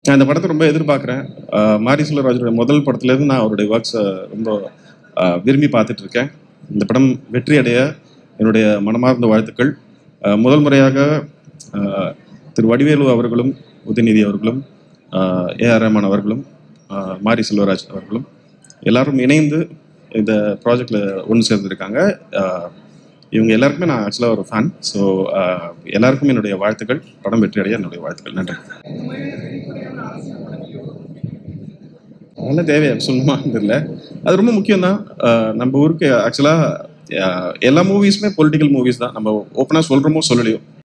நான் இந்த படத்தை ரொம்ப எதிர்பார்க்குறேன் மாரி செல்வராஜோட முதல் படத்துலேருந்து நான் அவருடைய ஒர்க்ஸை ரொம்ப ஆஹ், விரும்பி பார்த்துட்டு இருக்கேன் இந்த படம் வெற்றி அடைய என்னுடைய மனமார்ந்த வாழ்த்துக்கள் ஆஹ், முதல் முறையாக ஆஹ், திரு வடிவேலு அவர்களும் உதயநிதி அவர்களும் ஏஆர் ரஹ்மான் அவர்களும் ஆஹ், மாரி செல்வராஜ் அவர்களும் எல்லாரும் இணைந்து இந்த ப்ராஜெக்டில் ஒன்று சேர்ந்துருக்காங்க ஆஹ், இவங்க எல்லாருக்குமே நான் ஆக்சுவலாக ஒரு ஃபேன் ஸோ எல்லாருக்கும் என்னுடைய வாழ்த்துக்கள் படம் வெற்றி அடைய என்னுடைய வாழ்த்துக்கள் நன்றி அதெல்லாம் தேவையா சொல்லணுமா தெரியல அது ரொம்ப முக்கியம் தான் நம்ம ஊருக்கு ஆக்சுவலாக எல்லா மூவிஸுமே பொலிட்டிக்கல் மூவிஸ் தான் நம்ம ஓப்பனாக சொல்கிறோமோ சொல்லலையோ